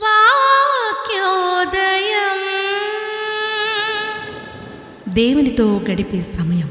వాక్యోదయం దేవునితో గడిపే సమయం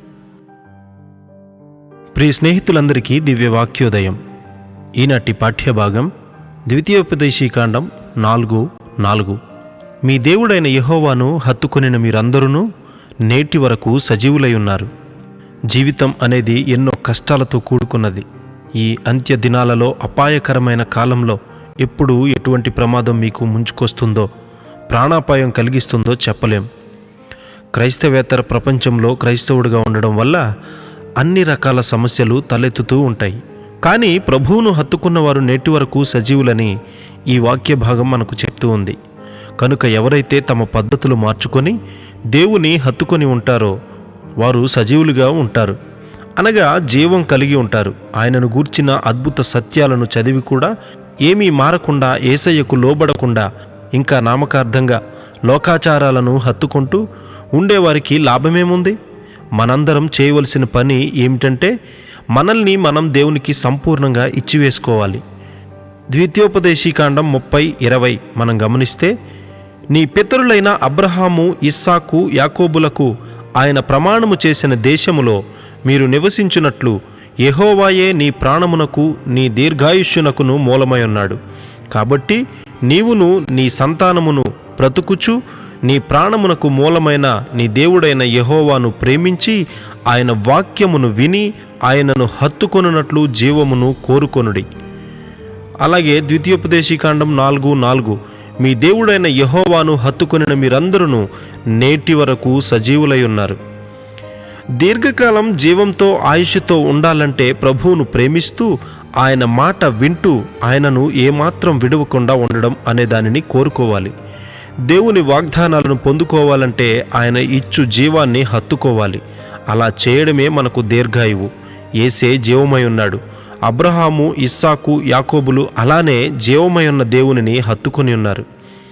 ప్రియ స్నేహితులందరికీ దివ్య వాక్యోదయం ఈనాటి పాఠ్యభాగం ద్వితీయోపదేశీకాండం నాలుగు నాలుగు మీ దేవుడైన యెహోవాను హత్తుకొనిన మీరందరూ నేటి వరకు సజీవులై ఉన్నారు జీవితం అనేది ఎన్నో కష్టాలతో కూడుకున్నది ఈ అంత్య దినాలలో అపాయకరమైన కాలంలో ఎప్పుడు ఎటువంటి ప్రమాదం మీకు ముంచుకొస్తుందో ప్రాణాపాయం కలిగిస్తుందో చెప్పలేం క్రైస్తవేతర ప్రపంచంలో క్రైస్తవుడిగా ఉండడం వల్ల అన్ని రకాల సమస్యలు తలెత్తుతూ ఉంటాయి కానీ ప్రభువును హత్తుకున్న వారు నేటి వరకు సజీవులని ఈ వాక్య భాగం మనకు చెప్తూ ఉంది కనుక ఎవరైతే తమ పద్ధతులు మార్చుకొని దేవుని హత్తుకొని ఉంటారో వారు సజీవులుగా ఉంటారు అనగా జీవం కలిగి ఉంటారు ఆయనను గూర్చిన అద్భుత సత్యాలను చదివి కూడా ఏమీ మారకుండా ఏసయ్యకు లోబడకుండా ఇంకా నామకార్థంగా లోకాచారాలను హత్తుకుంటూ ఉండేవారికి లాభమేముంది మనందరం చేయవలసిన పని ఏమిటంటే మనల్ని మనం దేవునికి సంపూర్ణంగా ఇచ్చివేసుకోవాలి ద్వితీయోపదేశీకాండం ముప్పై ఇరవై మనం గమనిస్తే నీ పితరులైన అబ్రహాము ఇస్సాకు యాకోబులకు ఆయన ప్రమాణము చేసిన దేశములో మీరు నివసించున్నట్లు యెహోవాయే నీ ప్రాణమునకు నీ దీర్ఘాయుష్యునకును మూలమై ఉన్నాడు కాబట్టి నీవును నీ సంతానమును బ్రతుకుచు నీ ప్రాణమునకు మూలమైన నీ దేవుడైన యెహోవాను ప్రేమించి ఆయన వాక్యమును విని ఆయనను హత్తుకొనున్నట్లు జీవమును కోరుకొనుడి అలాగే ద్వితీయోపదేశీకాండం నాలుగు నాలుగు మీ దేవుడైన యెహోవాను హత్తుకొనిన మీరందరూ నేటి వరకు సజీవులై ఉన్నారు దీర్ఘకాలం జీవంతో ఆయుష్తో ఉండాలంటే ప్రభువును ప్రేమిస్తూ ఆయన మాట వింటూ ఆయనను ఏమాత్రం విడవకుండా ఉండడం అనే దానిని కోరుకోవాలి దేవుని వాగ్దానాలను పొందుకోవాలంటే ఆయన ఇచ్చు జీవాన్ని హత్తుకోవాలి అలా చేయడమే మనకు దీర్ఘాయువు ఏసే జీవమై ఉన్నాడు అబ్రహాము ఇస్సాకు యాకోబులు అలానే జీవమై ఉన్న దేవునిని హత్తుకొని ఉన్నారు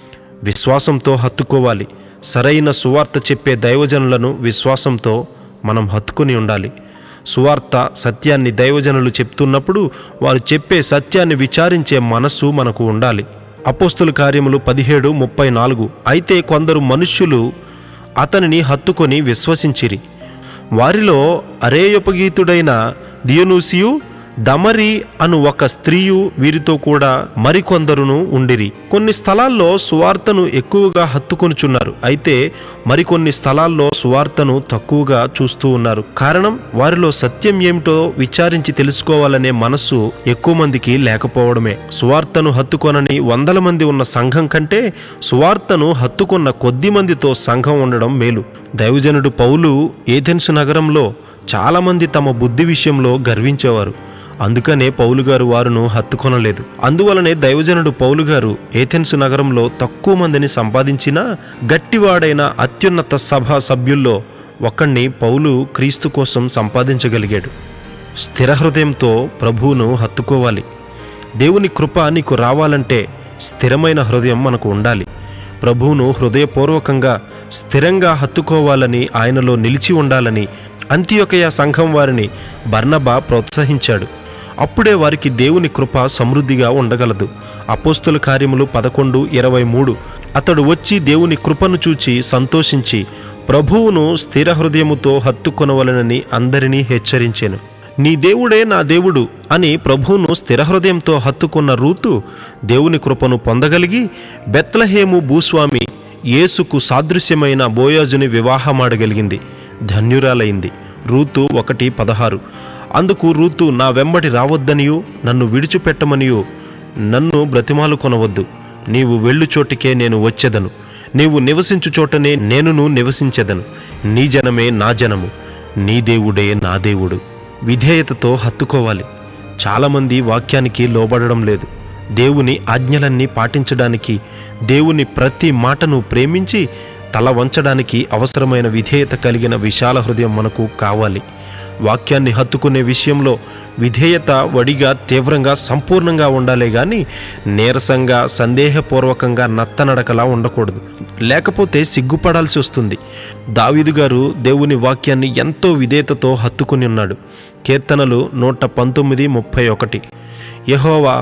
విశ్వాసంతో హత్తుకోవాలి సరైన సువార్త చెప్పే దైవజనులను విశ్వాసంతో మనం హత్తుకొని ఉండాలి సువార్త సత్యాన్ని దైవజనులు చెప్తున్నప్పుడు వారు చెప్పే సత్యాన్ని విచారించే మనస్సు మనకు ఉండాలి అపోస్తుల కార్యములు పదిహేడు ముప్పై నాలుగు అయితే కొందరు మనుష్యులు అతనిని హత్తుకొని విశ్వసించిరి వారిలో అరేయపగీతుడైన దియనూసియు దమరి అను ఒక స్త్రీయు వీరితో కూడా మరికొందరును ఉండిరి కొన్ని స్థలాల్లో సువార్తను ఎక్కువగా హత్తుకొనుచున్నారు అయితే మరికొన్ని స్థలాల్లో సువార్తను తక్కువగా చూస్తూ ఉన్నారు కారణం వారిలో సత్యం ఏమిటో విచారించి తెలుసుకోవాలనే మనస్సు ఎక్కువ మందికి లేకపోవడమే సువార్తను హత్తుకొనని వందల మంది ఉన్న సంఘం కంటే సువార్తను హత్తుకున్న కొద్ది మందితో సంఘం ఉండడం మేలు దైవజనుడు పౌలు ఏథెన్సు నగరంలో చాలామంది తమ బుద్ధి విషయంలో గర్వించేవారు అందుకనే పౌలు గారు వారును హత్తుకొనలేదు అందువలనే దైవజనుడు పౌలు గారు ఏథెన్సు నగరంలో తక్కువ మందిని సంపాదించినా గట్టివాడైన అత్యున్నత సభ సభ్యుల్లో ఒకణ్ణి పౌలు క్రీస్తు కోసం సంపాదించగలిగాడు స్థిర హృదయంతో ప్రభువును హత్తుకోవాలి దేవుని కృప నీకు రావాలంటే స్థిరమైన హృదయం మనకు ఉండాలి ప్రభువును హృదయపూర్వకంగా స్థిరంగా హత్తుకోవాలని ఆయనలో నిలిచి ఉండాలని అంత్యొకయ సంఘం వారిని బర్నబా ప్రోత్సహించాడు అప్పుడే వారికి దేవుని కృప సమృద్ధిగా ఉండగలదు అపోస్తుల కార్యములు పదకొండు ఇరవై మూడు అతడు వచ్చి దేవుని కృపను చూచి సంతోషించి ప్రభువును స్థిర హృదయముతో హత్తుకొనవలనని అందరినీ హెచ్చరించాను నీ దేవుడే నా దేవుడు అని ప్రభువును స్థిర హృదయంతో హత్తుకున్న రూతు దేవుని కృపను పొందగలిగి బెత్లహేము భూస్వామి యేసుకు సాదృశ్యమైన బోయాజుని వివాహమాడగలిగింది ధన్యురాలైంది రూతు ఒకటి పదహారు అందుకు రూతు నా వెంబడి రావద్దనియో నన్ను విడిచిపెట్టమనియో నన్ను బ్రతిమాలు కొనవద్దు నీవు వెళ్ళు చోటికే నేను వచ్చేదను నీవు నివసించు చోటనే నేనును నివసించెదను నీ జనమే నా జనము నీ దేవుడే నా దేవుడు విధేయతతో హత్తుకోవాలి చాలామంది వాక్యానికి లోబడడం లేదు దేవుని ఆజ్ఞలన్నీ పాటించడానికి దేవుని ప్రతి మాటను ప్రేమించి తల వంచడానికి అవసరమైన విధేయత కలిగిన విశాల హృదయం మనకు కావాలి వాక్యాన్ని హత్తుకునే విషయంలో విధేయత వడిగా తీవ్రంగా సంపూర్ణంగా ఉండాలే గాని నీరసంగా సందేహపూర్వకంగా నత్తనడకలా ఉండకూడదు లేకపోతే సిగ్గుపడాల్సి వస్తుంది దావీదు గారు దేవుని వాక్యాన్ని ఎంతో విధేయతతో హత్తుకుని ఉన్నాడు కీర్తనలు నూట పంతొమ్మిది ముప్పై ఒకటి యహోవా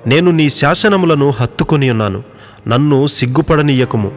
నేను నీ శాసనములను హత్తుకొని ఉన్నాను నన్ను సిగ్గుపడనీయకము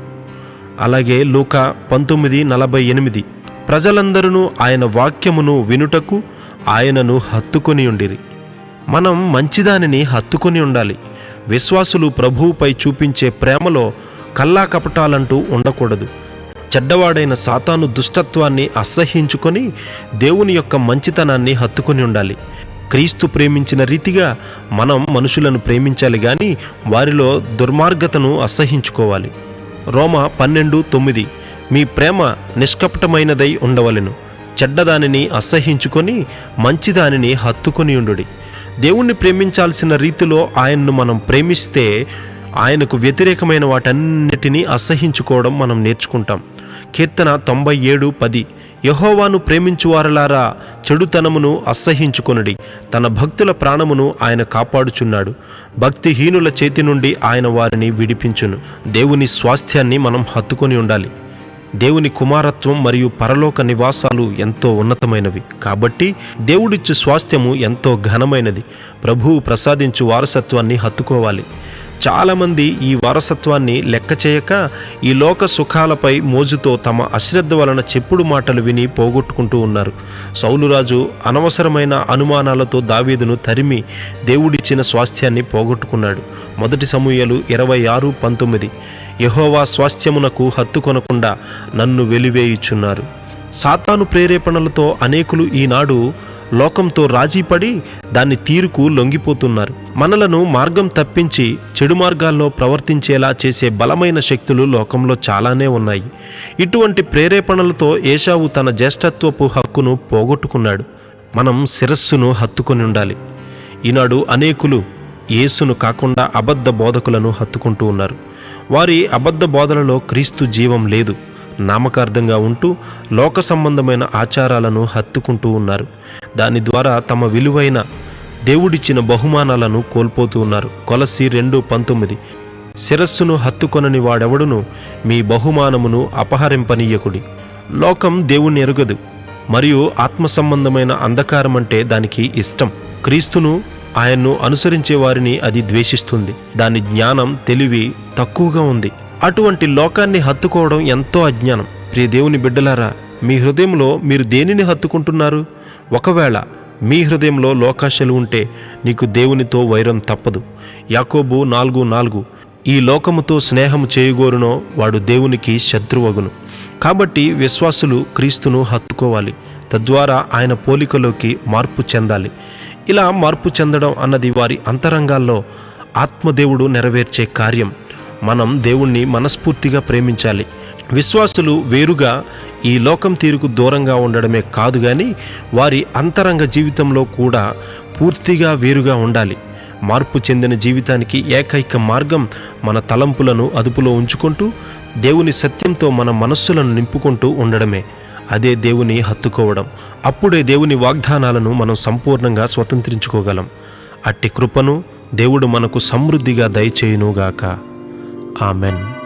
అలాగే లూక పంతొమ్మిది నలభై ఎనిమిది ప్రజలందరూ ఆయన వాక్యమును వినుటకు ఆయనను హత్తుకొని ఉండిరి మనం మంచిదానిని హత్తుకొని ఉండాలి విశ్వాసులు ప్రభువుపై చూపించే ప్రేమలో కల్లా కపటాలంటూ ఉండకూడదు చెడ్డవాడైన సాతాను దుష్టత్వాన్ని అసహ్యించుకొని దేవుని యొక్క మంచితనాన్ని హత్తుకొని ఉండాలి క్రీస్తు ప్రేమించిన రీతిగా మనం మనుషులను ప్రేమించాలి కానీ వారిలో దుర్మార్గతను అసహించుకోవాలి రోమ పన్నెండు తొమ్మిది మీ ప్రేమ నిష్కపటమైనదై ఉండవలెను చెడ్డదానిని అసహించుకొని మంచిదానిని హత్తుకొని ఉండుడి దేవుణ్ణి ప్రేమించాల్సిన రీతిలో ఆయన్ను మనం ప్రేమిస్తే ఆయనకు వ్యతిరేకమైన వాటన్నిటినీ అసహించుకోవడం మనం నేర్చుకుంటాం కీర్తన తొంభై ఏడు పది యహోవాను ప్రేమించువారలారా చెడుతనమును అసహించుకొనుడి తన భక్తుల ప్రాణమును ఆయన కాపాడుచున్నాడు భక్తిహీనుల చేతి నుండి ఆయన వారిని విడిపించును దేవుని స్వాస్థ్యాన్ని మనం హత్తుకొని ఉండాలి దేవుని కుమారత్వం మరియు పరలోక నివాసాలు ఎంతో ఉన్నతమైనవి కాబట్టి దేవుడిచ్చు స్వాస్థ్యము ఎంతో ఘనమైనది ప్రభువు ప్రసాదించు వారసత్వాన్ని హత్తుకోవాలి చాలామంది ఈ వారసత్వాన్ని లెక్క చేయక ఈ లోక సుఖాలపై మోజుతో తమ అశ్రద్ధ వలన చెప్పుడు మాటలు విని పోగొట్టుకుంటూ ఉన్నారు సౌలురాజు అనవసరమైన అనుమానాలతో దావీదును తరిమి దేవుడిచ్చిన స్వాస్థ్యాన్ని పోగొట్టుకున్నాడు మొదటి సమూహలు ఇరవై ఆరు పంతొమ్మిది యహోవా స్వాస్థ్యమునకు హత్తుకొనకుండా నన్ను వెలివేయుచున్నారు సాతాను ప్రేరేపణలతో అనేకులు ఈనాడు లోకంతో రాజీపడి దాని తీరుకు లొంగిపోతున్నారు మనలను మార్గం తప్పించి చెడు మార్గాల్లో ప్రవర్తించేలా చేసే బలమైన శక్తులు లోకంలో చాలానే ఉన్నాయి ఇటువంటి ప్రేరేపణలతో ఏషావు తన జ్యేష్ఠత్వపు హక్కును పోగొట్టుకున్నాడు మనం శిరస్సును హత్తుకొని ఉండాలి ఈనాడు అనేకులు యేసును కాకుండా అబద్ధ బోధకులను హత్తుకుంటూ ఉన్నారు వారి అబద్ధ బోధనలో క్రీస్తు జీవం లేదు నామకార్థంగా ఉంటూ లోక సంబంధమైన ఆచారాలను హత్తుకుంటూ ఉన్నారు దాని ద్వారా తమ విలువైన దేవుడిచ్చిన బహుమానాలను కోల్పోతూ ఉన్నారు కొలసి రెండు పంతొమ్మిది శిరస్సును హత్తుకొనని వాడెవడును మీ బహుమానమును అపహరింపనీయకుడి లోకం దేవుణ్ణి ఎరుగదు మరియు ఆత్మ సంబంధమైన అంధకారం అంటే దానికి ఇష్టం క్రీస్తును ఆయన్ను అనుసరించే వారిని అది ద్వేషిస్తుంది దాని జ్ఞానం తెలివి తక్కువగా ఉంది అటువంటి లోకాన్ని హత్తుకోవడం ఎంతో అజ్ఞానం ప్రియ దేవుని బిడ్డలారా మీ హృదయంలో మీరు దేనిని హత్తుకుంటున్నారు ఒకవేళ మీ హృదయంలో లోకాశలు ఉంటే నీకు దేవునితో వైరం తప్పదు యాకోబు నాలుగు నాలుగు ఈ లోకముతో స్నేహము చేయగోరునో వాడు దేవునికి శత్రువగును కాబట్టి విశ్వాసులు క్రీస్తును హత్తుకోవాలి తద్వారా ఆయన పోలికలోకి మార్పు చెందాలి ఇలా మార్పు చెందడం అన్నది వారి అంతరంగాల్లో ఆత్మదేవుడు నెరవేర్చే కార్యం మనం దేవుణ్ణి మనస్ఫూర్తిగా ప్రేమించాలి విశ్వాసులు వేరుగా ఈ లోకం తీరుకు దూరంగా ఉండడమే కాదు కానీ వారి అంతరంగ జీవితంలో కూడా పూర్తిగా వేరుగా ఉండాలి మార్పు చెందిన జీవితానికి ఏకైక మార్గం మన తలంపులను అదుపులో ఉంచుకుంటూ దేవుని సత్యంతో మన మనస్సులను నింపుకుంటూ ఉండడమే అదే దేవుని హత్తుకోవడం అప్పుడే దేవుని వాగ్దానాలను మనం సంపూర్ణంగా స్వతంత్రించుకోగలం అట్టి కృపను దేవుడు మనకు సమృద్ధిగా దయచేయునుగాక ఆమెన్